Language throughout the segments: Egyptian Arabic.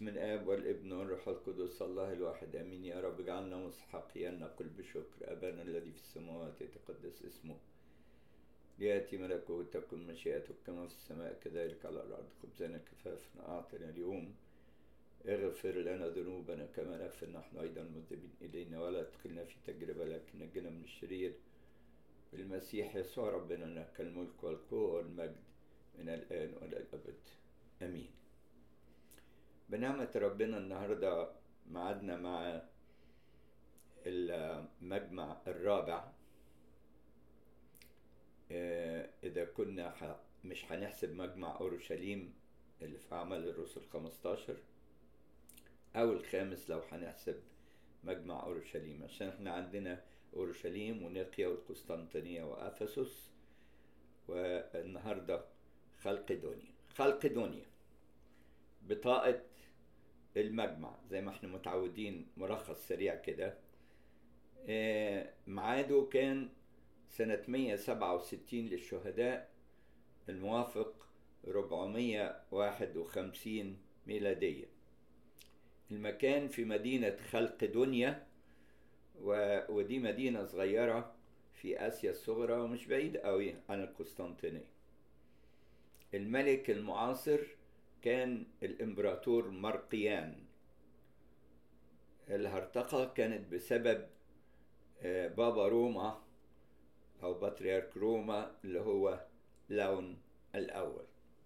بسم الآب والابن والروح القدس الله الواحد آمين يا رب اجعلنا مستحقين نقل بشكر أبانا الذي في السماوات يتقدس اسمه ليأتي ملكوتك تكن مشيئتك كما في السماء كذلك على الأرض خبزنا كفافنا أعطنا اليوم اغفر لنا ذنوبنا كما نغفر نحن أيضا المذنبين إلينا ولا تدخلنا في تجربة لكن نجنا من الشرير بالمسيح يسوع ربنا لك الملك والقوة والمجد من الآن وإلى الأبد آمين بنعمة ربنا النهاردة معادنا مع المجمع الرابع إذا كنا مش هنحسب مجمع أورشليم اللي في أعمال الرسل 15 أو الخامس لو هنحسب مجمع أورشليم عشان احنا عندنا أورشليم ونيقيا والقسطنطينية وأفسس والنهاردة خلق دنيا خلق دنيا بطاقة المجمع زي ما احنا متعودين ملخص سريع كده ميعاده كان سنة 167 للشهداء الموافق 451 ميلادية المكان في مدينة خلق دنيا ودي مدينة صغيرة في آسيا الصغرى ومش بعيد قوي عن القسطنطينية الملك المعاصر كان الإمبراطور مرقيان الهرطقة كانت بسبب بابا روما أو بطريرك روما اللي هو لون الأول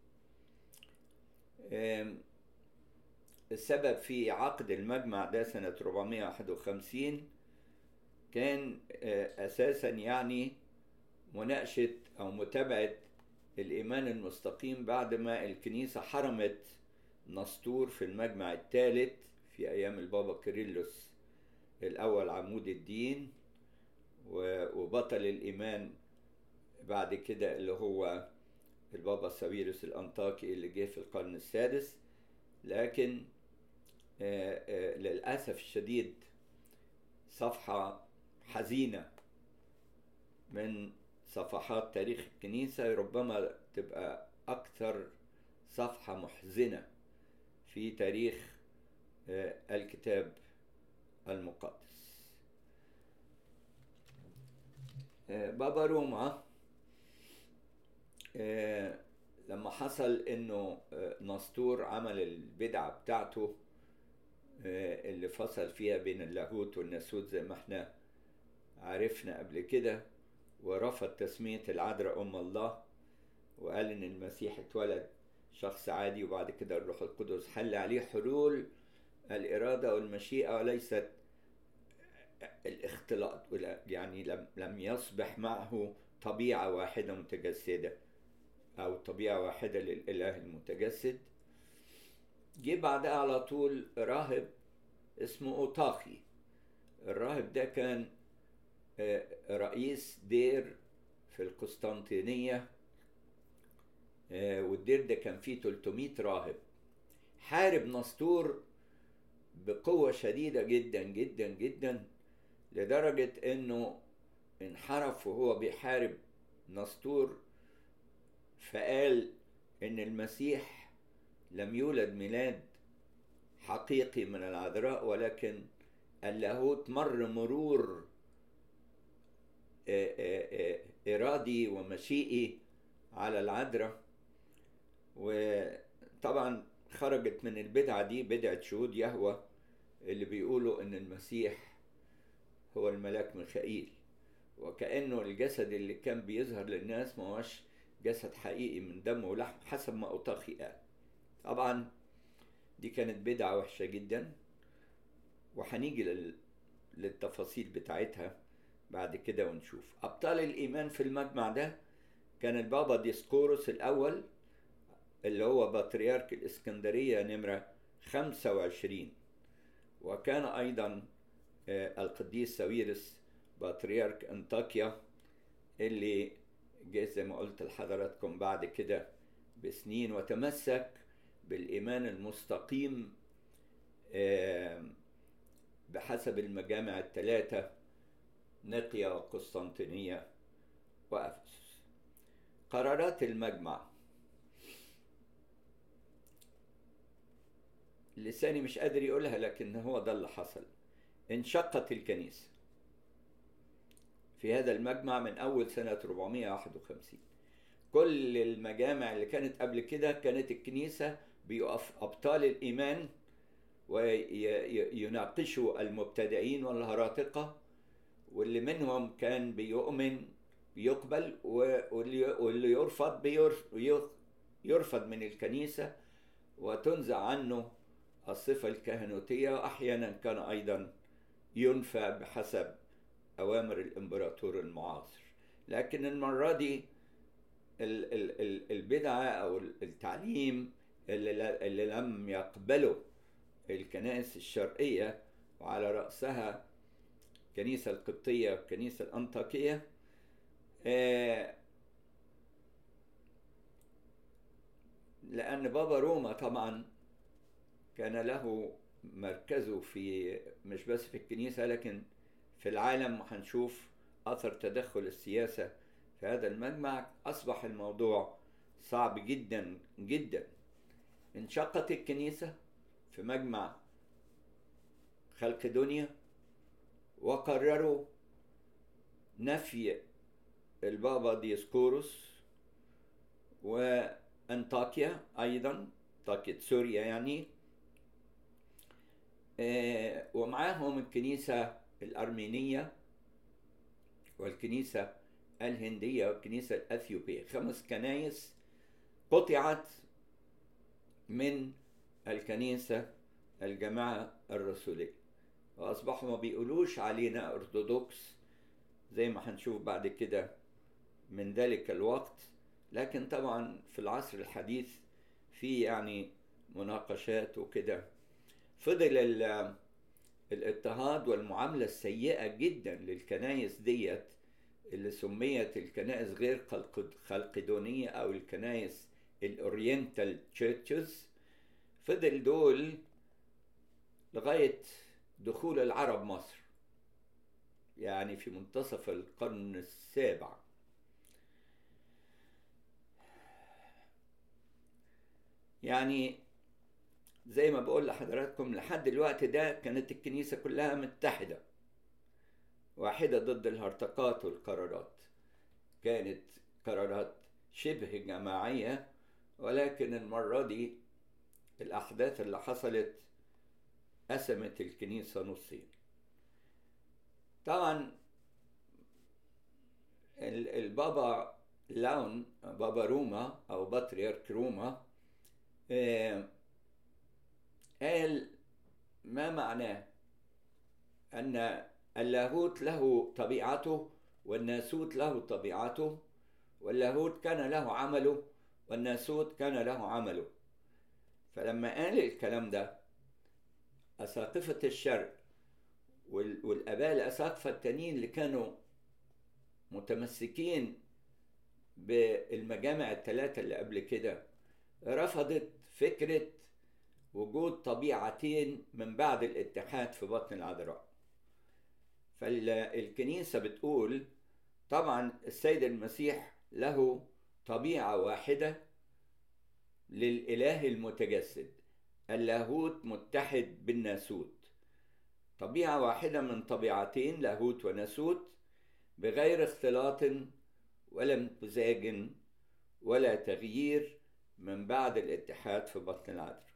السبب في عقد المجمع ده سنة 451 كان أساسا يعني مناقشة أو متابعة الإيمان المستقيم بعد ما الكنيسة حرمت نسطور في المجمع الثالث في أيام البابا كيرلس الأول عمود الدين وبطل الإيمان بعد كده اللي هو البابا ساويرس الأنطاكي اللي جه في القرن السادس لكن آآ آآ للأسف الشديد صفحة حزينة من صفحات تاريخ الكنيسة ربما تبقى أكثر صفحة محزنة في تاريخ الكتاب المقدس بابا روما لما حصل انه نسطور عمل البدعة بتاعته اللي فصل فيها بين اللاهوت والناسوت زي ما احنا عرفنا قبل كده ورفض تسمية العذراء أم الله وقال إن المسيح اتولد شخص عادي وبعد كده الروح القدس حل عليه حلول الإرادة والمشيئة وليست الاختلاط يعني لم لم يصبح معه طبيعة واحدة متجسدة أو طبيعة واحدة للإله المتجسد جه بعدها على طول راهب اسمه أوطاخي الراهب ده كان رئيس دير في القسطنطينية والدير ده كان فيه 300 راهب حارب نسطور بقوة شديدة جدا جدا جدا لدرجة انه انحرف وهو بيحارب نسطور فقال ان المسيح لم يولد ميلاد حقيقي من العذراء ولكن اللاهوت مر مرور إرادي ومشيئي على العذراء وطبعا خرجت من البدعة دي بدعة شهود يهوى اللي بيقولوا إن المسيح هو الملاك ميخائيل وكأنه الجسد اللي كان بيظهر للناس ما هوش جسد حقيقي من دم ولحم حسب ما أوطاخي قال طبعا دي كانت بدعة وحشة جدا وهنيجي للتفاصيل بتاعتها بعد كده ونشوف أبطال الإيمان في المجمع ده كان البابا ديسكوروس الأول اللي هو بطريرك الإسكندرية نمرة 25 وكان أيضا القديس ساويرس بطريرك أنطاكيا اللي جه زي ما قلت لحضراتكم بعد كده بسنين وتمسك بالإيمان المستقيم بحسب المجامع الثلاثة نقيا وقسطنطينية وأفسس قرارات المجمع لساني مش قادر يقولها لكن هو ده اللي حصل انشقت الكنيسة في هذا المجمع من أول سنة 451 كل المجامع اللي كانت قبل كده كانت الكنيسة بيقف أبطال الإيمان ويناقشوا المبتدئين والهراطقة واللي منهم كان بيؤمن يقبل واللي يرفض يرفض من الكنيسة وتنزع عنه الصفة الكهنوتية وأحيانا كان أيضا ينفى بحسب أوامر الإمبراطور المعاصر لكن المرة دي البدعة أو التعليم اللي, اللي لم يقبله الكنائس الشرقية وعلى رأسها الكنيسة القبطية والكنيسة الأنطاكية لأن بابا روما طبعا كان له مركزه في مش بس في الكنيسة لكن في العالم هنشوف أثر تدخل السياسة في هذا المجمع أصبح الموضوع صعب جدا جدا انشقت الكنيسة في مجمع خلق دنيا وقرروا نفي البابا ديسكوروس وأنطاكيا أيضا طاقية سوريا يعني ومعاهم الكنيسة الأرمينية والكنيسة الهندية والكنيسة الأثيوبية خمس كنايس قطعت من الكنيسة الجماعة الرسولية وأصبحوا ما بيقولوش علينا أرثوذكس زي ما هنشوف بعد كده من ذلك الوقت لكن طبعا في العصر الحديث في يعني مناقشات وكده فضل الاضطهاد والمعاملة السيئة جدا للكنايس ديت اللي سميت الكنائس غير خلقدونية أو الكنائس الأورينتال تشيرشز فضل دول لغاية دخول العرب مصر يعني في منتصف القرن السابع يعني زي ما بقول لحضراتكم لحد الوقت ده كانت الكنيسة كلها متحدة واحدة ضد الهرطقات والقرارات كانت قرارات شبه جماعية ولكن المرة دي الأحداث اللي حصلت قسمت الكنيسة نصين طبعا البابا لاون بابا روما أو بطريرك روما قال ما معناه أن اللاهوت له طبيعته والناسوت له طبيعته واللاهوت كان له عمله والناسوت كان له عمله فلما قال الكلام ده أساقفة الشرق والآباء الأساقفة التانيين اللي كانوا متمسكين بالمجامع الثلاثة اللي قبل كده رفضت فكرة وجود طبيعتين من بعد الاتحاد في بطن العذراء فالكنيسة بتقول طبعا السيد المسيح له طبيعة واحدة للإله المتجسد اللاهوت متحد بالناسوت طبيعة واحدة من طبيعتين لاهوت وناسوت بغير اختلاط ولا امتزاج ولا تغيير من بعد الاتحاد في بطن العذراء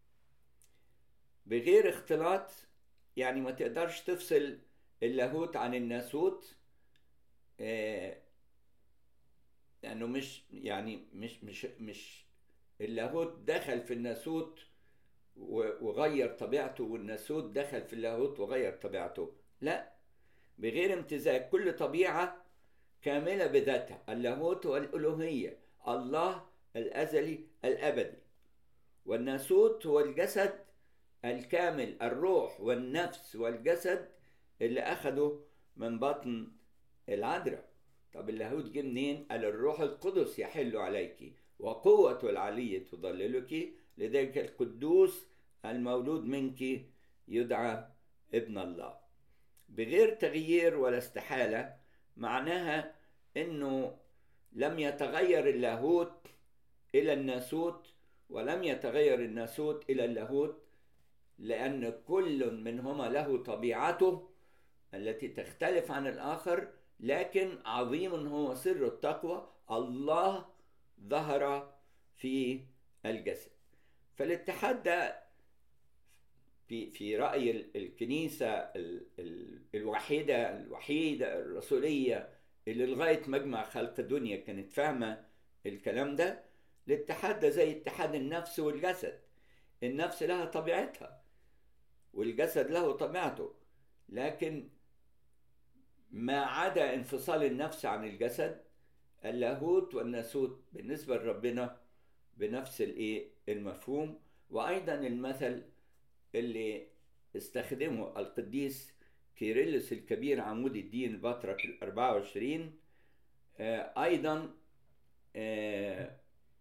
بغير اختلاط يعني ما تقدرش تفصل اللاهوت عن الناسوت آه لانه مش يعني مش مش مش اللاهوت دخل في الناسوت وغير طبيعته والناسوت دخل في اللاهوت وغير طبيعته لا بغير امتزاج كل طبيعة كاملة بذاتها اللاهوت والألوهية الله الأزلي الأبدي والناسوت هو الجسد الكامل الروح والنفس والجسد اللي أخده من بطن العذراء طب اللاهوت جه منين؟ قال الروح القدس يحل عليك وقوة العلي تضللك لذلك القدوس المولود منك يدعى ابن الله بغير تغيير ولا استحالة معناها انه لم يتغير اللاهوت الى الناسوت ولم يتغير الناسوت الى اللاهوت لأن كل منهما له طبيعته التي تختلف عن الآخر لكن عظيم هو سر التقوى الله ظهر في الجسد فالاتحاد ده في في رأي الكنيسة الوحيدة الوحيدة الرسولية اللي لغاية مجمع خلق الدنيا كانت فاهمة الكلام ده الاتحاد ده زي اتحاد النفس والجسد النفس لها طبيعتها والجسد له طبيعته لكن ما عدا انفصال النفس عن الجسد اللاهوت والناسوت بالنسبة لربنا بنفس الايه المفهوم وايضا المثل اللي استخدمه القديس كيرلس الكبير عمود الدين البطرك ال 24 آه ايضا آه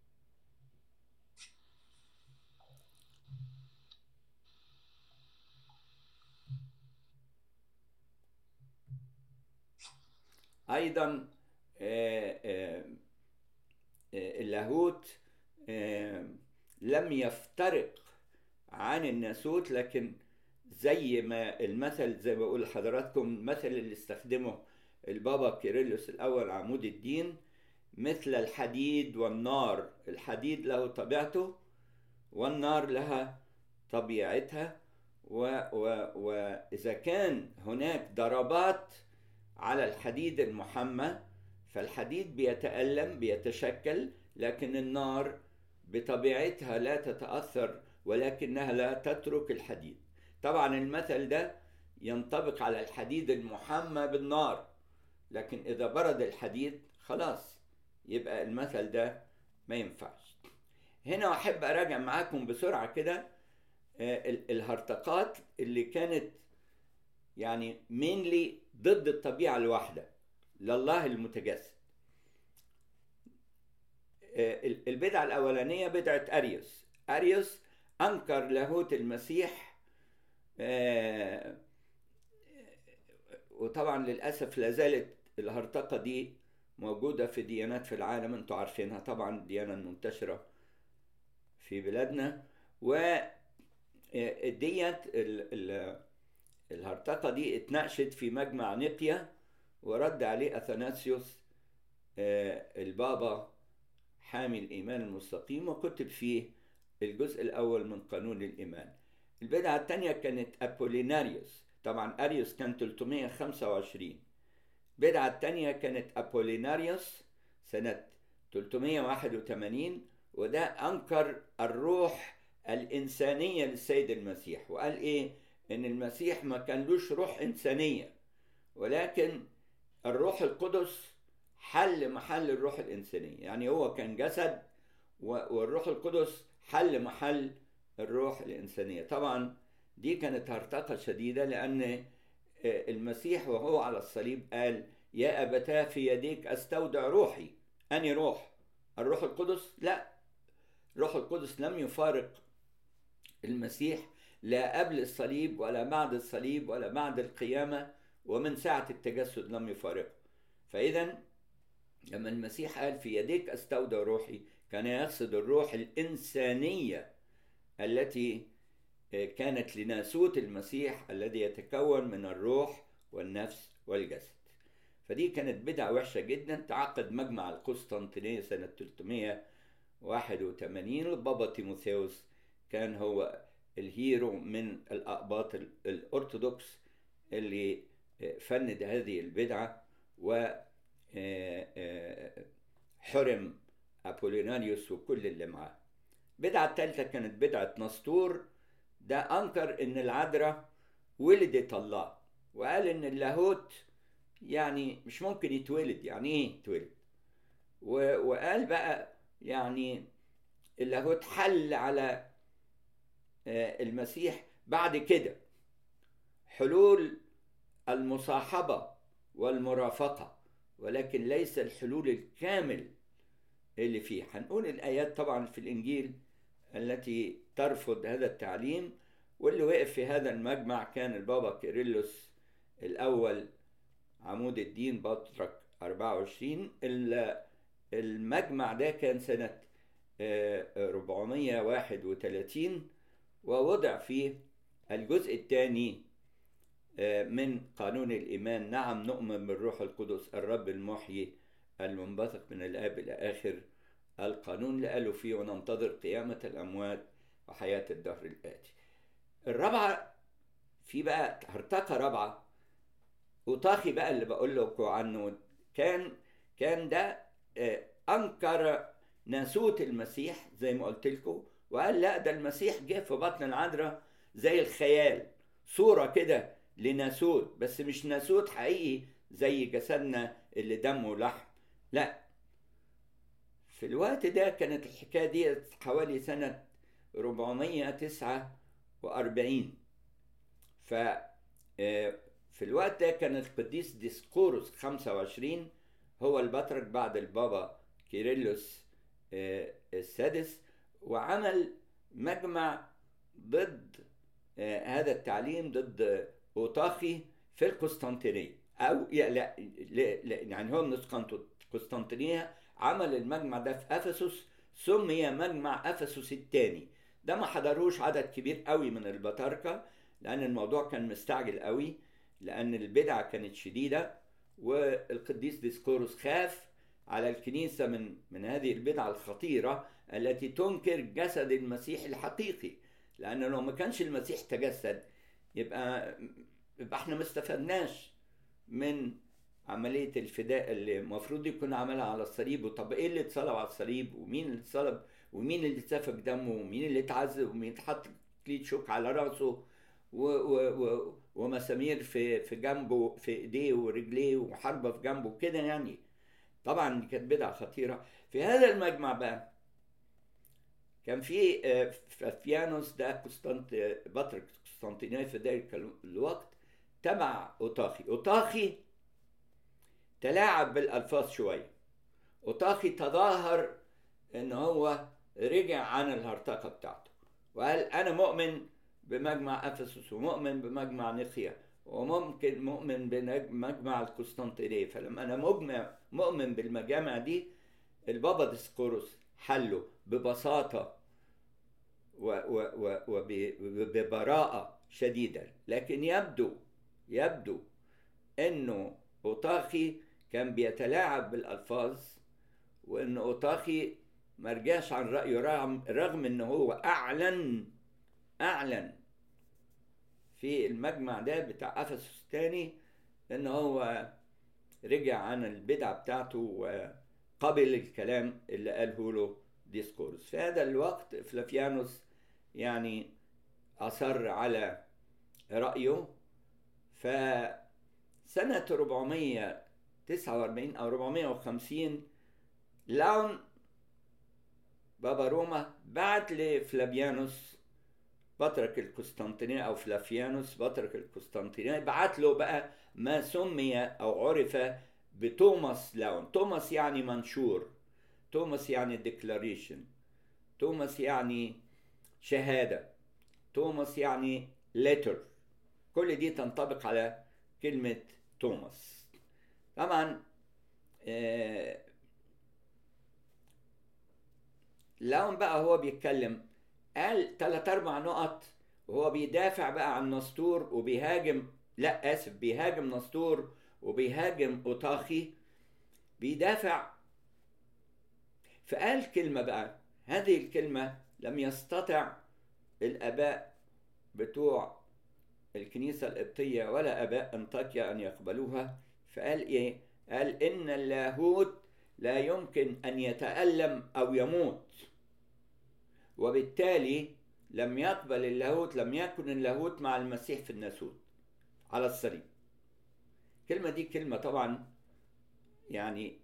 ايضا اللاهوت لم يفترق عن الناسوت لكن زي ما المثل زي ما بقول لحضراتكم المثل اللي استخدمه البابا كيرلس الاول عمود الدين مثل الحديد والنار الحديد له طبيعته والنار لها طبيعتها وإذا كان هناك ضربات على الحديد المحمى فالحديد بيتألم بيتشكل لكن النار بطبيعتها لا تتأثر ولكنها لا تترك الحديد طبعا المثل ده ينطبق على الحديد المحمى بالنار لكن إذا برد الحديد خلاص يبقى المثل ده ما ينفعش هنا أحب أراجع معاكم بسرعة كده الهرطقات اللي كانت يعني مينلي ضد الطبيعة الواحدة لله المتجسد البدعة الأولانية بدعة أريوس أريوس أنكر لاهوت المسيح وطبعا للأسف لا زالت الهرطقة دي موجودة في ديانات في العالم انتوا عارفينها طبعا الديانة المنتشرة في بلادنا و ديت الهرطقة دي اتناقشت في مجمع نقيا ورد عليه أثناسيوس البابا حامي الإيمان المستقيم وكتب فيه الجزء الأول من قانون الإيمان البدعة الثانية كانت أبوليناريوس طبعا أريوس كان 325 البدعة الثانية كانت أبوليناريوس سنة 381 وده أنكر الروح الإنسانية للسيد المسيح وقال إيه إن المسيح ما كانلوش روح إنسانية ولكن الروح القدس حل محل الروح الإنسانية يعني هو كان جسد والروح القدس حل محل الروح الإنسانية طبعا دي كانت هرطقة شديدة لأن المسيح وهو على الصليب قال يا أبتاه في يديك أستودع روحي أني روح الروح القدس لا الروح القدس لم يفارق المسيح لا قبل الصليب ولا بعد الصليب ولا بعد القيامة ومن ساعة التجسد لم يفارقه فإذا لما المسيح قال في يديك أستودع روحي كان يقصد الروح الإنسانية التي كانت لناسوت المسيح الذي يتكون من الروح والنفس والجسد فدي كانت بدعة وحشة جدا تعقد مجمع القسطنطينية سنة 381 والبابا تيموثاوس كان هو الهيرو من الأقباط الأرثوذكس اللي فند هذه البدعة و حرم أبوليناريوس وكل اللي معاه البدعة الثالثة كانت بدعة نسطور ده أنكر إن العذراء ولدت الله وقال إن اللاهوت يعني مش ممكن يتولد يعني إيه يتولد وقال بقى يعني اللاهوت حل على المسيح بعد كده حلول المصاحبة والمرافقة ولكن ليس الحلول الكامل اللي فيه هنقول الآيات طبعا في الإنجيل التي ترفض هذا التعليم واللي وقف في هذا المجمع كان البابا كيرلس الأول عمود الدين بطرك 24 المجمع ده كان سنة 431 ووضع فيه الجزء الثاني من قانون الإيمان نعم نؤمن بالروح القدس الرب المحيي المنبثق من الآب إلى آخر القانون اللي قالوا فيه وننتظر قيامة الأموات وحياة الدهر الآتي الرابعة في بقى هرطقة رابعة وطاخي بقى اللي بقول لكم عنه كان كان ده أنكر ناسوت المسيح زي ما قلت لكم وقال لا ده المسيح جه في بطن العذراء زي الخيال صورة كده لناسوت بس مش ناسوت حقيقي زي جسدنا اللي دمه لحم لا في الوقت ده كانت الحكاية دي حوالي سنة 449 ف في الوقت ده كان القديس ديسقورس 25 هو البطرك بعد البابا كيرلس السادس وعمل مجمع ضد هذا التعليم ضد اوطاخي في القسطنطينيه او لا يعني هو من القسطنطينيه عمل المجمع ده في افسس سمي مجمع افسس الثاني ده ما حضروش عدد كبير قوي من البطاركه لان الموضوع كان مستعجل قوي لان البدعه كانت شديده والقديس ديسكوروس خاف على الكنيسه من من هذه البدعه الخطيره التي تنكر جسد المسيح الحقيقي لان لو ما كانش المسيح تجسد يبقى يبقى احنا ما استفدناش من عملية الفداء اللي المفروض يكون عملها على الصليب وطب ايه اللي اتصلب على الصليب ومين اللي اتصلب ومين اللي اتسفك دمه ومين اللي اتعذب ومين اتحط كليت شوك على راسه و و و ومسامير في في جنبه في ايديه ورجليه وحربه في جنبه كده يعني طبعا دي كانت بدعه خطيره في هذا المجمع بقى كان في فافيانوس ده قسطنط بطرك قسطنطينية في ذلك الوقت تبع اوطاخي اوطاخي تلاعب بالالفاظ شويه اوطاخي تظاهر ان هو رجع عن الهرطقه بتاعته وقال انا مؤمن بمجمع افسس ومؤمن بمجمع نقيا وممكن مؤمن بمجمع القسطنطينيه فلما انا مجمع مؤمن بالمجامع دي البابا ديسكوروس حله ببساطه وببراءه شديده لكن يبدو يبدو انه اوطاخي كان بيتلاعب بالالفاظ وان اوطاخي ما رجعش عن رايه رغم, رغم ان هو اعلن اعلن في المجمع ده بتاع افسس الثاني ان هو رجع عن البدعه بتاعته وقبل الكلام اللي قاله له ديسكورس في هذا الوقت فلافيانوس يعني اصر على رايه فسنة 449 أو 450 لاون بابا روما بعت لفلافيانوس بطرك القسطنطينية أو فلافيانوس بطرك القسطنطينية بعت له بقى ما سمي أو عرف بتوماس لاون توماس يعني منشور توماس يعني ديكلاريشن توماس يعني شهادة توماس يعني letter كل دي تنطبق على كلمة توماس طبعا آه لاون بقى هو بيتكلم قال تلات أربع نقط وهو بيدافع بقى عن نسطور وبيهاجم لا آسف بيهاجم نسطور وبيهاجم أوطاخي بيدافع فقال كلمة بقى هذه الكلمة لم يستطع الآباء بتوع الكنيسة القبطية ولا آباء أنطاكيا أن يقبلوها فقال إيه؟ قال إن اللاهوت لا يمكن أن يتألم أو يموت وبالتالي لم يقبل اللاهوت لم يكن اللاهوت مع المسيح في الناسوت على الصليب الكلمة دي كلمة طبعا يعني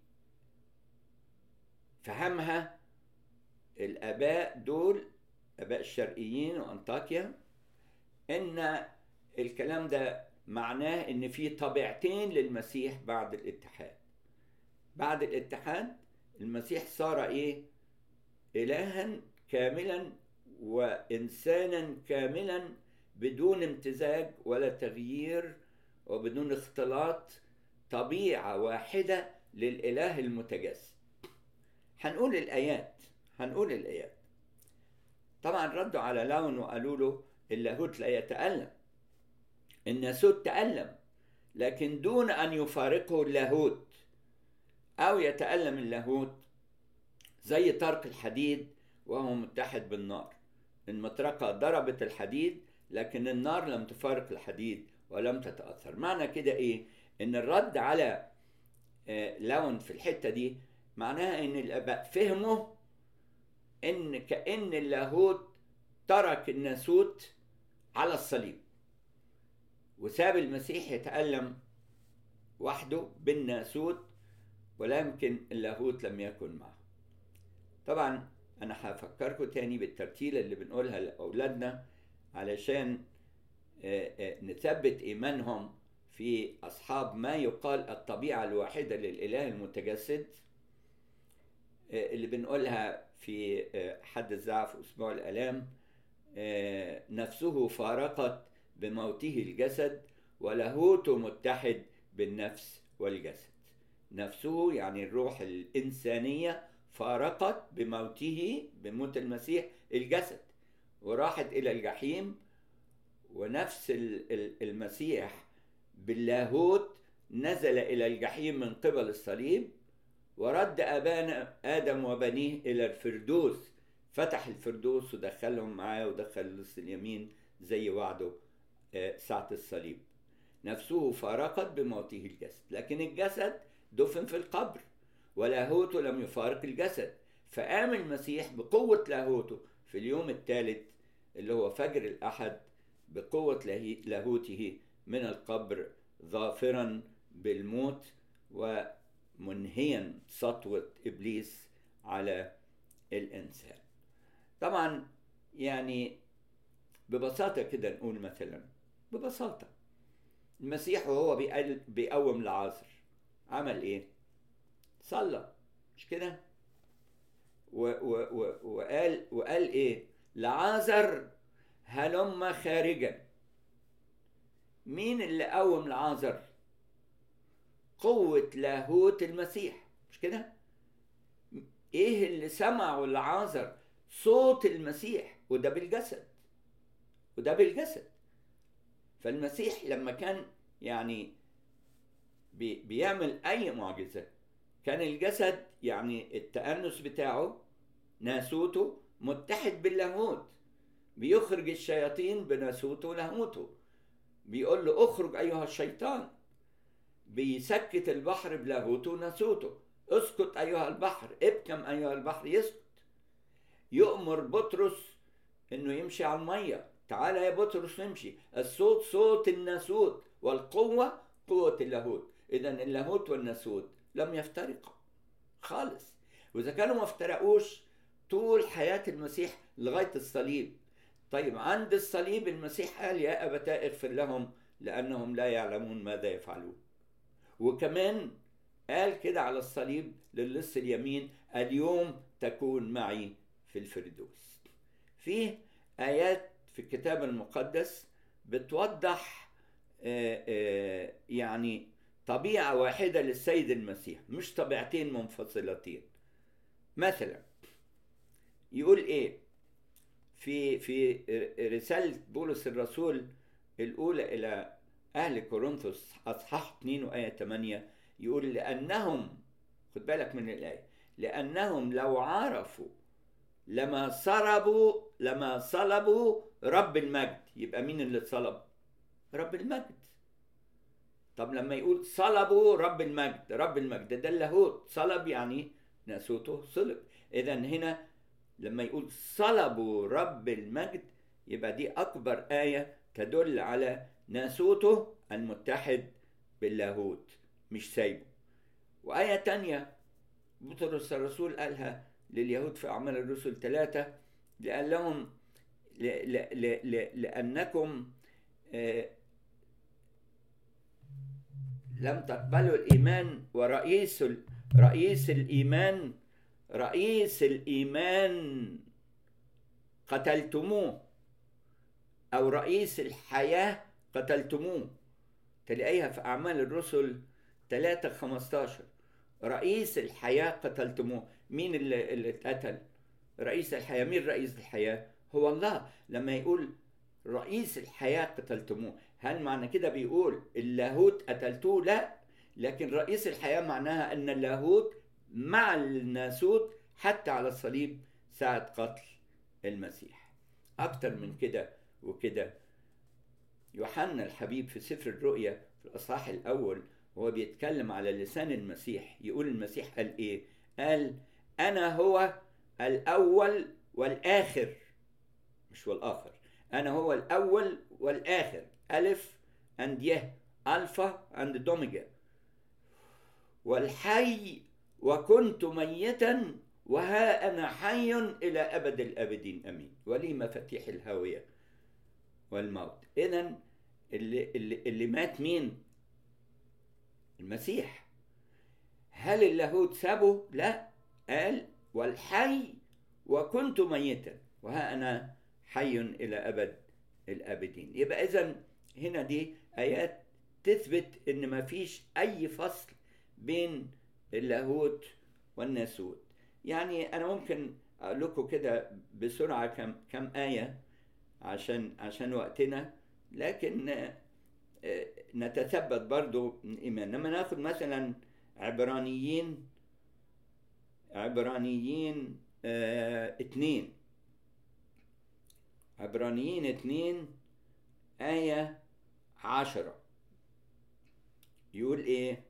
فهمها الآباء دول آباء الشرقيين وأنطاكيا إن الكلام ده معناه إن في طبيعتين للمسيح بعد الاتحاد بعد الاتحاد المسيح صار إيه؟ إلها كاملا وإنسانا كاملا بدون امتزاج ولا تغيير وبدون اختلاط طبيعة واحدة للإله المتجسد هنقول الآيات هنقول الآيات طبعا ردوا على لاون وقالوا له اللاهوت لا يتألم الناسوت تألم لكن دون أن يفارقه اللاهوت أو يتألم اللاهوت زي طرق الحديد وهو متحد بالنار المطرقة ضربت الحديد لكن النار لم تفارق الحديد ولم تتأثر معنى كده إيه إن الرد على لون في الحتة دي معناها إن الآباء فهموا إن كأن اللاهوت ترك الناسوت على الصليب وساب المسيح يتألم وحده بالناسوت ولكن اللاهوت لم يكن معه طبعا انا هفكركم تاني بالترتيلة اللي بنقولها لاولادنا علشان نثبت ايمانهم في اصحاب ما يقال الطبيعة الواحدة للاله المتجسد اللي بنقولها في حد الزعف اسبوع الالام نفسه فارقت بموته الجسد ولاهوته متحد بالنفس والجسد نفسه يعني الروح الإنسانية فارقت بموته بموت المسيح الجسد وراحت إلى الجحيم ونفس المسيح باللاهوت نزل إلى الجحيم من قبل الصليب ورد أبانا آدم وبنيه إلى الفردوس فتح الفردوس ودخلهم معاه ودخل اللص اليمين زي وعده ساعة الصليب نفسه فارقت بموته الجسد لكن الجسد دفن في القبر ولاهوته لم يفارق الجسد فقام المسيح بقوة لاهوته في اليوم الثالث اللي هو فجر الأحد بقوة لاهوته من القبر ظافرا بالموت ومنهيا سطوة إبليس على الإنسان طبعا يعني ببساطة كده نقول مثلا ببساطة المسيح وهو بيقوم لعازر عمل ايه؟ صلى مش كده؟ وقال وقال ايه؟ لعازر هلم خارجا مين اللي قوم لعازر؟ قوة لاهوت المسيح مش كده؟ ايه اللي سمعه لعازر؟ صوت المسيح وده بالجسد وده بالجسد فالمسيح لما كان يعني بي بيعمل اي معجزه كان الجسد يعني التأنس بتاعه ناسوته متحد باللاهوت بيخرج الشياطين بناسوته ولاهوته بيقول له اخرج ايها الشيطان بيسكت البحر بلاهوته وناسوته اسكت ايها البحر ابكم ايها البحر يسكت يؤمر بطرس انه يمشي على الميه تعالى يا بطرس نمشي الصوت صوت الناسوت والقوة قوة اللاهوت إذا اللاهوت والناسوت لم يفترقا خالص وإذا كانوا ما افترقوش طول حياة المسيح لغاية الصليب طيب عند الصليب المسيح قال يا أبتاء اغفر لهم لأنهم لا يعلمون ماذا يفعلون وكمان قال كده على الصليب للص اليمين اليوم تكون معي في الفردوس فيه آيات في الكتاب المقدس بتوضح يعني طبيعة واحدة للسيد المسيح مش طبيعتين منفصلتين مثلا يقول ايه في في رسالة بولس الرسول الأولى إلى أهل كورنثوس أصحاح 2 وآية 8 يقول لأنهم خد بالك من الآية لأنهم لو عرفوا لما صلبوا لما صلبوا رب المجد يبقى مين اللي اتصلب رب المجد طب لما يقول صلبوا رب المجد رب المجد ده اللاهوت صلب يعني ناسوته صلب اذا هنا لما يقول صلبوا رب المجد يبقى دي اكبر ايه تدل على ناسوته المتحد باللاهوت مش سايبه وايه تانية بطرس الرسول قالها لليهود في أعمال الرسل ثلاثة لأن لهم ل ل ل ل لأنكم لم تقبلوا الإيمان ورئيس رئيس الإيمان رئيس الإيمان قتلتموه أو رئيس الحياة قتلتموه تلاقيها في أعمال الرسل 3 15 رئيس الحياة قتلتموه مين اللي, اللي اتقتل رئيس الحياة مين رئيس الحياة هو الله لما يقول رئيس الحياة قتلتموه هل معنى كده بيقول اللاهوت قتلتوه لا لكن رئيس الحياة معناها أن اللاهوت مع الناسوت حتى على الصليب ساعة قتل المسيح أكتر من كده وكده يوحنا الحبيب في سفر الرؤيا في الأصحاح الأول وهو بيتكلم على لسان المسيح يقول المسيح قال إيه قال أنا هو الأول والآخر مش والآخر أنا هو الأول والآخر ألف أند يه ألفا أند دوميجا والحي وكنت ميتا وها أنا حي إلى أبد الآبدين أمين ولي مفاتيح الهاوية والموت إذا اللي, اللي, اللي مات مين؟ المسيح هل اللاهوت سابه؟ لا قال والحي وكنت ميتا وها أنا حي إلى أبد الآبدين يبقى إذا هنا دي آيات تثبت إن ما فيش أي فصل بين اللاهوت والناسوت يعني أنا ممكن أقول لكم كده بسرعة كم كم آية عشان عشان وقتنا لكن نتثبت برضو من إيمان لما ناخد مثلا عبرانيين عبرانيين اه اتنين عبرانيين اتنين آية عشرة يقول ايه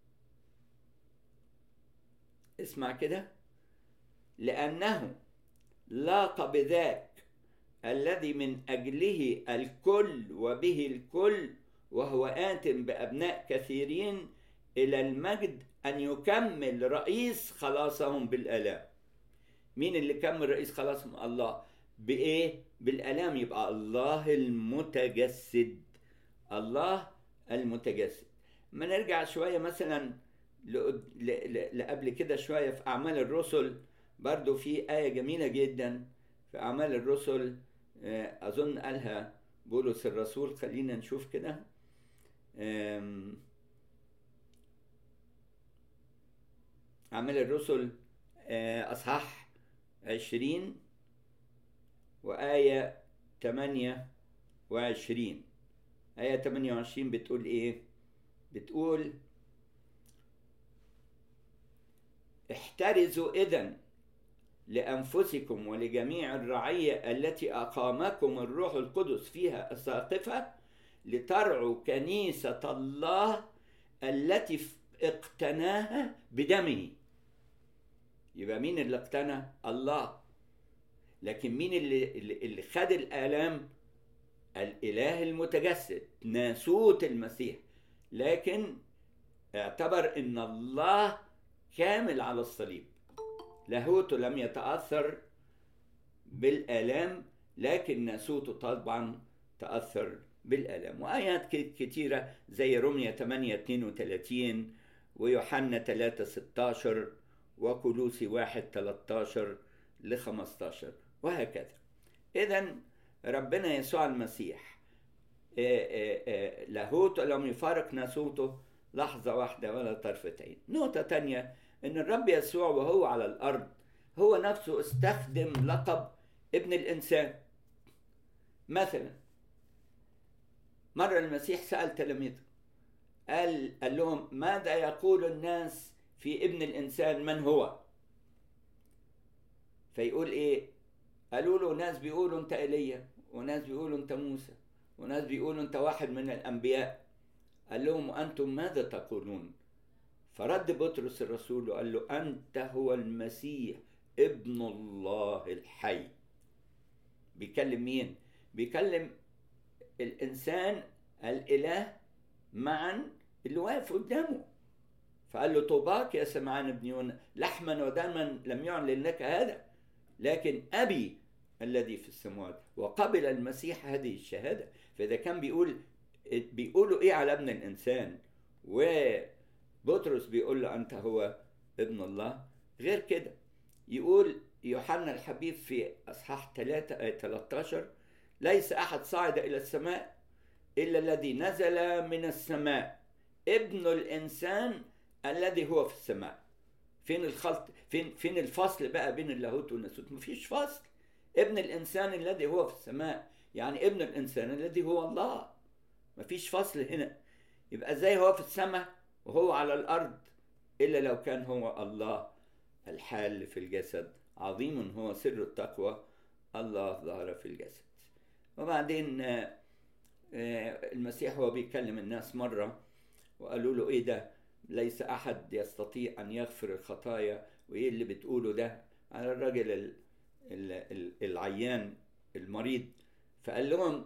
اسمع كده لأنه لاق بذاك الذي من أجله الكل وبه الكل وهو آت بأبناء كثيرين إلى المجد أن يكمل رئيس خلاصهم بالآلام مين اللي كمل رئيس خلاصهم الله بإيه بالآلام يبقى الله المتجسد الله المتجسد ما نرجع شوية مثلا لقبل كده شوية في أعمال الرسل برضو في آية جميلة جدا في أعمال الرسل أظن قالها بولس الرسول خلينا نشوف كده أعمال الرسل أصحاح عشرين وآية تمانية وعشرين آية تمانية وعشرين بتقول إيه؟ بتقول احترزوا إذن لأنفسكم ولجميع الرعية التي أقامكم الروح القدس فيها الساقفة لترعوا كنيسة الله التي اقتناها بدمه يبقى مين اللي اقتنى الله لكن مين اللي, اللي خد الآلام الإله المتجسد ناسوت المسيح لكن اعتبر ان الله كامل على الصليب لاهوته لم يتأثر بالآلام لكن ناسوته طبعا تأثر بالآلام وآيات كتيرة زي رمية 8 32 ويوحنا 3 16 وكلوسي 1 13 ل 15 وهكذا إذا ربنا يسوع المسيح لاهوته لم يفارق ناسوته لحظة واحدة ولا طرفة عين نقطة تانية ان الرب يسوع وهو على الارض هو نفسه استخدم لقب ابن الانسان مثلا مرة المسيح سأل تلاميذه قال قال لهم ماذا يقول الناس في ابن الانسان من هو فيقول ايه قالوا له ناس بيقولوا انت ايليا وناس بيقولوا انت موسى وناس بيقولوا انت واحد من الانبياء قال لهم وانتم ماذا تقولون فرد بطرس الرسول وقال له انت هو المسيح ابن الله الحي بيكلم مين بيكلم الانسان الاله معا اللي واقف قدامه فقال له طوباك يا سمعان ابن يونا لحما ودما لم يعلن لك هذا لكن ابي الذي في السماوات وقبل المسيح هذه الشهاده فاذا كان بيقول بيقولوا ايه على ابن الانسان وبطرس بيقول له انت هو ابن الله غير كده يقول يوحنا الحبيب في اصحاح 3 آية 13 ليس احد صعد الى السماء الا الذي نزل من السماء ابن الانسان الذي هو في السماء فين الخلط فين فين الفصل بقى بين اللاهوت والناسوت مفيش فصل ابن الإنسان الذي هو في السماء يعني ابن الإنسان الذي هو الله مفيش فصل هنا يبقى ازاي هو في السماء وهو على الأرض إلا لو كان هو الله الحال في الجسد عظيم هو سر التقوى الله ظهر في الجسد وبعدين المسيح هو بيكلم الناس مرة وقالوا له ايه ده ليس احد يستطيع ان يغفر الخطايا وايه اللي بتقوله ده على الراجل ال ال ال العيان المريض فقال لهم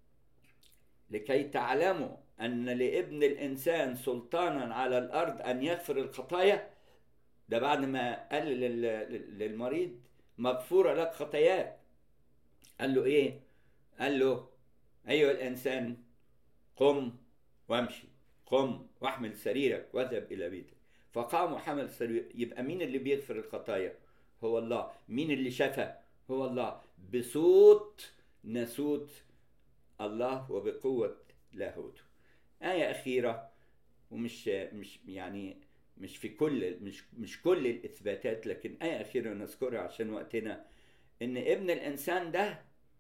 لكي تعلموا ان لابن الانسان سلطانا على الارض ان يغفر الخطايا ده بعد ما قال للمريض مغفورة لك خطاياك قال له ايه قال له ايها الانسان قم وامشي قم واحمل سريرك واذهب الى بيتك فقام وحمل سرير يبقى مين اللي بيغفر الخطايا هو الله مين اللي شفى هو الله بصوت ناسوت الله وبقوة لاهوته آية أخيرة ومش مش يعني مش في كل مش مش كل الإثباتات لكن آية أخيرة نذكرها عشان وقتنا إن ابن الإنسان ده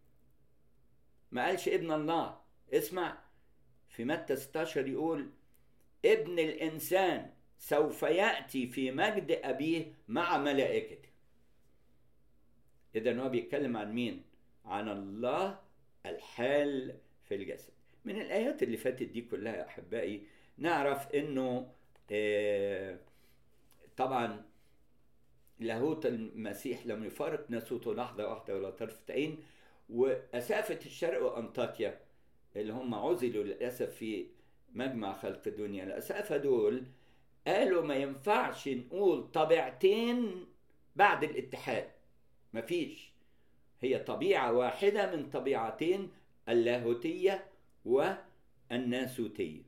ما قالش ابن الله اسمع في متى 16 يقول ابن الإنسان سوف يأتي في مجد أبيه مع ملائكته إذا هو بيتكلم عن مين؟ عن الله الحال في الجسد من الآيات اللي فاتت دي كلها يا أحبائي نعرف إنه آه طبعا لاهوت المسيح لم يفارق ناسوته لحظة واحدة ولا طرفة عين وأسافة الشرق وأنطاكيا اللي هم عزلوا للأسف في مجمع خلق الدنيا الأسافة دول قالوا ما ينفعش نقول طبيعتين بعد الاتحاد مفيش هي طبيعة واحدة من طبيعتين اللاهوتية والناسوتية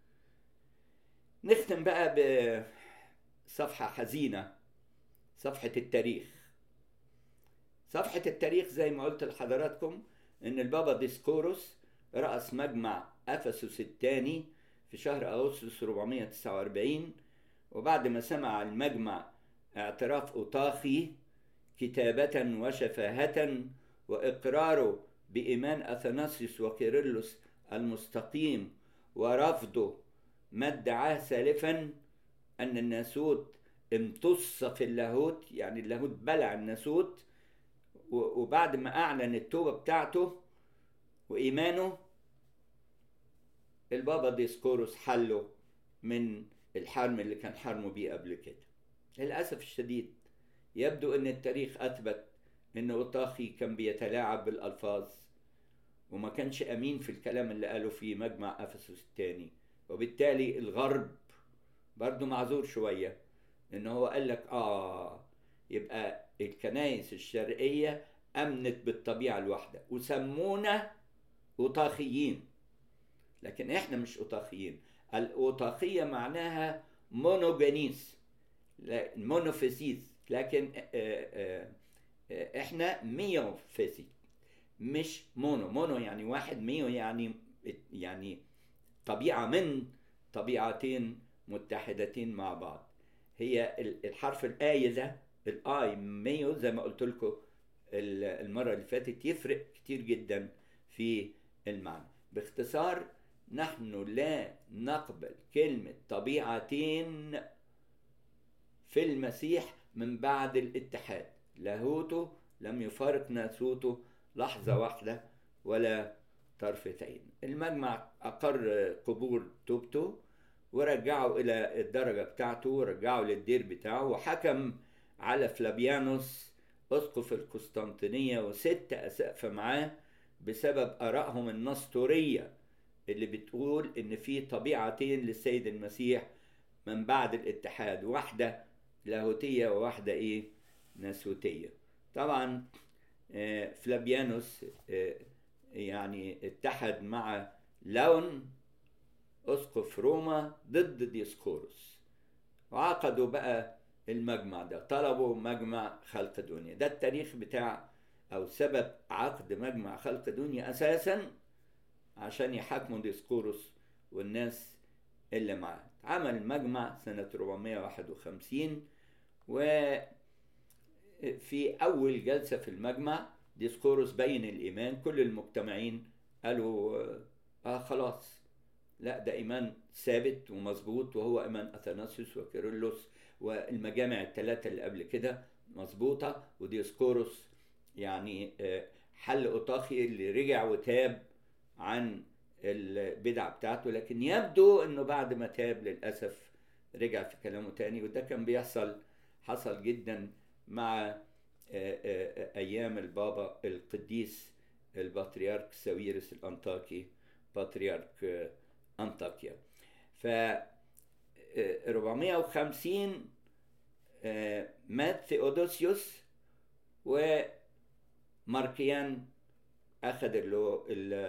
نختم بقى بصفحة حزينة صفحة التاريخ صفحة التاريخ زي ما قلت لحضراتكم ان البابا ديسكوروس رأس مجمع أفسس الثاني في شهر أغسطس 449 وبعد ما سمع المجمع اعتراف أوطاخي كتابة وشفاهة وإقراره بإيمان أثناسيوس وكيرلس المستقيم ورفضه ما ادعاه سالفا أن الناسوت امتص في اللاهوت يعني اللاهوت بلع الناسوت وبعد ما أعلن التوبة بتاعته وإيمانه البابا ديسكوروس حله من الحرم اللي كان حرمه بيه قبل كده للأسف الشديد يبدو أن التاريخ أثبت أن أوطاخي كان بيتلاعب بالألفاظ وما كانش أمين في الكلام اللي قاله في مجمع أفسس الثاني وبالتالي الغرب برضه معذور شوية إن هو قال لك آه يبقى الكنائس الشرقية أمنت بالطبيعة الواحدة وسمونا أوطاخيين لكن إحنا مش أوطاخيين الأوطاخية معناها مونوجينيس مونوفيسيس لكن احنا ميوفيسي مش مونو مونو يعني واحد ميو يعني يعني طبيعة من طبيعتين متحدتين مع بعض هي الحرف الآية ده الآي ميو زي ما قلت لكم المرة اللي فاتت يفرق كتير جدا في المعنى باختصار نحن لا نقبل كلمة طبيعتين في المسيح من بعد الاتحاد لاهوته لم يفارق ناسوته لحظة واحدة ولا طرفة عين المجمع أقر قبول توبته ورجعه إلى الدرجة بتاعته ورجعه للدير بتاعه وحكم على فلابيانوس أسقف القسطنطينية وست أسقفة معاه بسبب آرائهم النسطورية اللي بتقول إن في طبيعتين للسيد المسيح من بعد الاتحاد واحدة لاهوتية وواحدة إيه ناسوتية طبعا فلابيانوس يعني اتحد مع لون أسقف روما ضد ديسكوروس وعقدوا بقى المجمع ده طلبوا مجمع خلق دنيا ده التاريخ بتاع أو سبب عقد مجمع خلق دنيا أساسا عشان يحاكموا ديسكوروس والناس اللي معاه عمل مجمع سنة 451 وفي أول جلسة في المجمع ديسكورس بين الإيمان كل المجتمعين قالوا آه خلاص لا ده إيمان ثابت ومظبوط وهو إيمان أثناسيوس وكيرلس والمجامع الثلاثة اللي قبل كده مظبوطة وديسكورس يعني حل أوطاخي اللي رجع وتاب عن البدع بتاعته لكن يبدو انه بعد ما تاب للاسف رجع في كلامه تاني وده كان بيحصل حصل جدا مع ايام البابا القديس البطريرك ساويرس الانطاكي بطريرك انطاكيا ف 450 مات ثيودوسيوس وماركيان اخذ له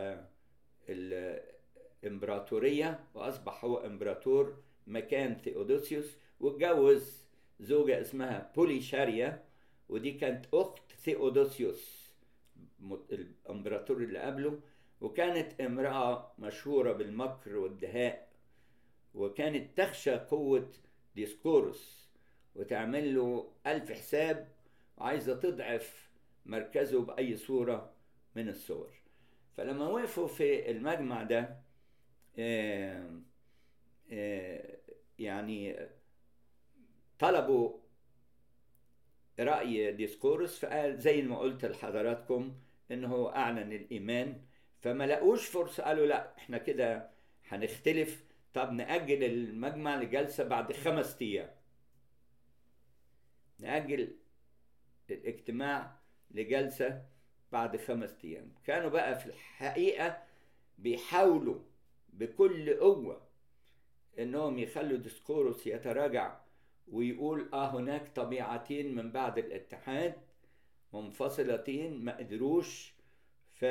الامبراطورية وأصبح هو إمبراطور مكان ثيودوسيوس واتجوز زوجة اسمها بوليشاريا ودي كانت أخت ثيودوسيوس الإمبراطور اللي قبله وكانت امرأة مشهورة بالمكر والدهاء وكانت تخشى قوة ديسكورس وتعمل له ألف حساب وعايزة تضعف مركزه بأي صورة من الصور فلما وقفوا في المجمع ده آآ آآ يعني طلبوا رأي ديسكورس فقال زي ما قلت لحضراتكم إن هو أعلن الإيمان فما لقوش فرصة قالوا لا إحنا كده هنختلف طب نأجل المجمع لجلسة بعد خمس أيام نأجل الاجتماع لجلسة بعد خمس أيام كانوا بقى في الحقيقة بيحاولوا بكل قوة إنهم يخلوا ديسكوروس يتراجع ويقول آه هناك طبيعتين من بعد الاتحاد منفصلتين ما قدروش ف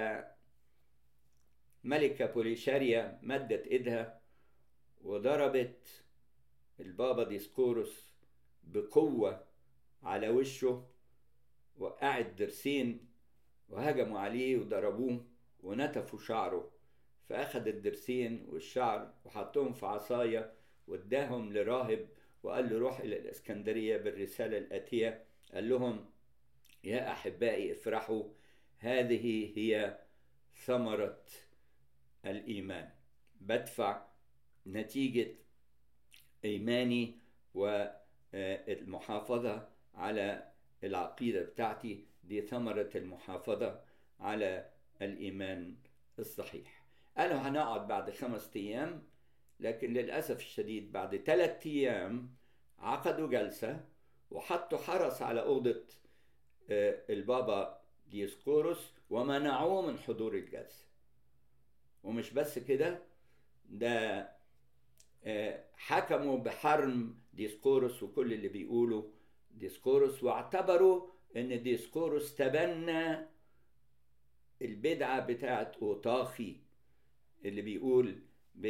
ملكة بوليشاريا مدت ايدها وضربت البابا ديسكوروس بقوة على وشه وقعت درسين وهجموا عليه وضربوه ونتفوا شعره فأخد الدرسين والشعر وحطهم في عصاية واداهم لراهب وقال له روح إلى الإسكندرية بالرسالة الآتية قال لهم يا أحبائي افرحوا هذه هي ثمرة الإيمان بدفع نتيجة إيماني والمحافظة على العقيدة بتاعتي دي ثمرة المحافظة على الإيمان الصحيح قالوا هنقعد بعد خمسة أيام لكن للأسف الشديد بعد ثلاثة أيام عقدوا جلسة وحطوا حرس على أوضة البابا ديسكوروس ومنعوه من حضور الجلسة ومش بس كده ده حكموا بحرم ديسكوروس وكل اللي بيقولوا ديسكوروس واعتبروا ان ديسكوروس تبنى البدعة بتاعت أوطاخي اللي بيقول ب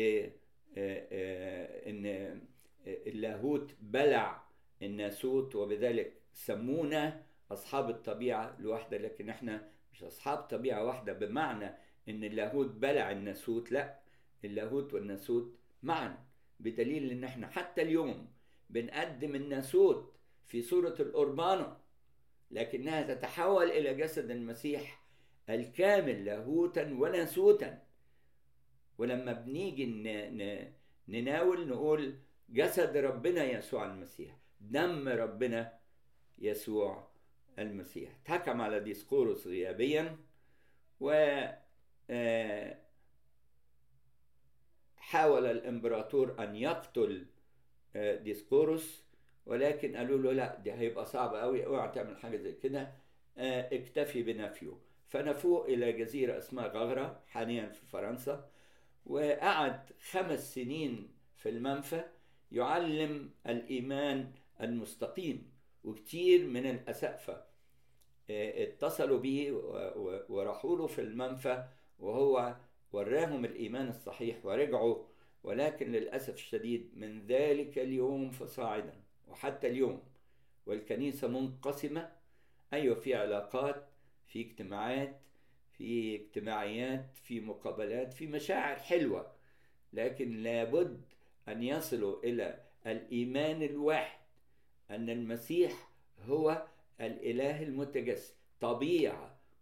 ان اللاهوت بلع الناسوت وبذلك سمونا اصحاب الطبيعه الواحده لكن احنا مش اصحاب طبيعه واحده بمعنى ان اللاهوت بلع الناسوت لا اللاهوت والناسوت معا بدليل ان احنا حتى اليوم بنقدم الناسوت في صوره القربانه لكنها تتحول الى جسد المسيح الكامل لاهوتا وناسوتا ولما بنيجي نناول نقول جسد ربنا يسوع المسيح دم ربنا يسوع المسيح اتحكم على ديسكوروس غيابيا و حاول الامبراطور ان يقتل ديسكوروس ولكن قالوا له لا دي هيبقى صعب قوي اوعى تعمل حاجه زي كده اكتفي بنفيه فنفوه الى جزيره اسمها غغره حاليا في فرنسا وقعد خمس سنين في المنفى يعلم الإيمان المستقيم وكتير من الأسقفة اتصلوا به وراحوا له في المنفى وهو وراهم الإيمان الصحيح ورجعوا ولكن للأسف الشديد من ذلك اليوم فصاعدا وحتى اليوم والكنيسة منقسمة أيوة في علاقات في اجتماعات في اجتماعيات في مقابلات في مشاعر حلوة لكن لابد أن يصلوا إلى الإيمان الواحد أن المسيح هو الإله المتجسد طبيعة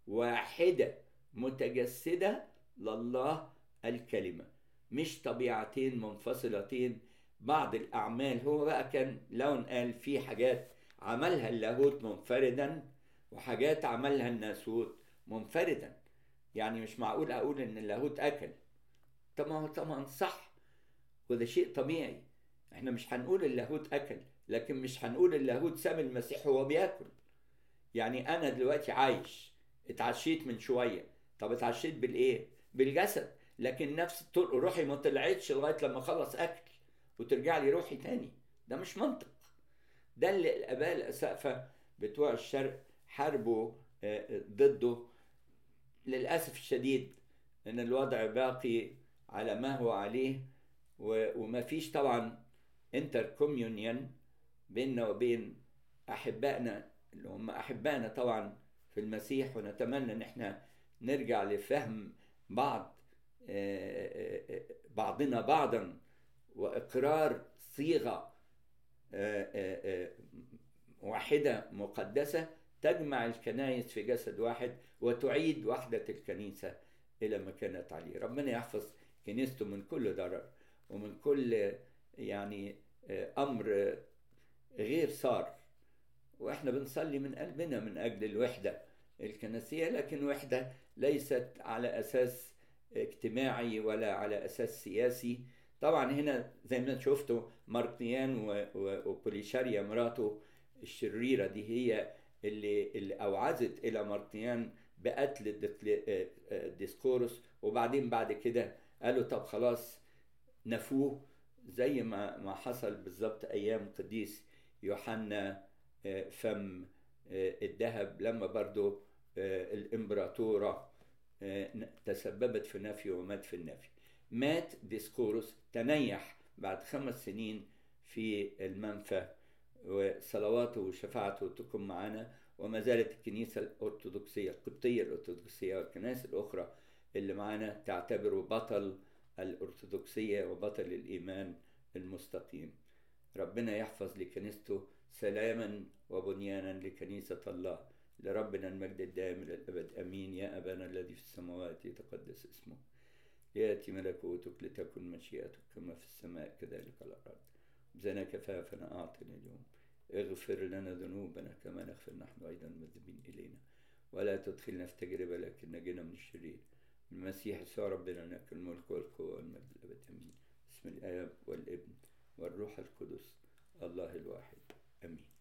واحدة متجسدة لله الكلمة مش طبيعتين منفصلتين بعض الأعمال هو بقى كان لون قال في حاجات عملها اللاهوت منفردا وحاجات عملها الناسوت منفردا يعني مش معقول أقول إن اللاهوت أكل طبعا طبعا صح وده شيء طبيعي احنا مش هنقول اللاهوت أكل لكن مش هنقول اللاهوت ساب المسيح وهو بياكل يعني أنا دلوقتي عايش اتعشيت من شوية طب اتعشيت بالإيه؟ بالجسد لكن نفس طرق روحي ما طلعتش لغايه لما اخلص اكل وترجع لي روحي تاني ده مش منطق ده اللي الاباء الاسقفه بتوع الشرق حاربوا ضده للاسف الشديد ان الوضع باقي على ما هو عليه وما فيش طبعا انتر كوميونيون بيننا وبين احبائنا اللي هم احبائنا طبعا في المسيح ونتمنى ان احنا نرجع لفهم بعض بعضنا بعضا واقرار صيغه واحده مقدسه تجمع الكنائس في جسد واحد وتعيد وحده الكنيسه الى ما كانت عليه ربنا يحفظ كنيسته من كل ضرر ومن كل يعني امر غير صار واحنا بنصلي من قلبنا من اجل الوحده الكنسيه لكن وحده ليست على اساس اجتماعي ولا على اساس سياسي طبعا هنا زي ما شفتوا مارتيان وبوليشاريا مراته الشريره دي هي اللي اللي اوعزت الى مارتيان بقتل ديسكورس وبعدين بعد كده قالوا طب خلاص نفوه زي ما ما حصل بالظبط ايام قديس يوحنا فم الذهب لما برضو الامبراطوره تسببت في نفي ومات في النفي مات ديسكورس تنيح بعد خمس سنين في المنفى وصلواته وشفاعته تكون معنا وما زالت الكنيسة الأرثوذكسية القبطية الأرثوذكسية والكنائس الأخرى اللي معنا تعتبره بطل الأرثوذكسية وبطل الإيمان المستقيم ربنا يحفظ لكنيسته سلاما وبنيانا لكنيسة الله لربنا المجد الدائم إلى الأبد أمين يا أبانا الذي في السماوات يتقدس اسمه يأتي ملكوتك لتكن مشيئتك كما في السماء كذلك على الأرض زنا كفافنا أعطنا اليوم اغفر لنا ذنوبنا كما نغفر نحن أيضا المذنبين إلينا ولا تدخلنا في تجربة لكن نجنا من الشرير المسيح يسوع ربنا لك الملك والقوة والمجد الأبد أمين بسم الآب والابن والروح القدس الله الواحد أمين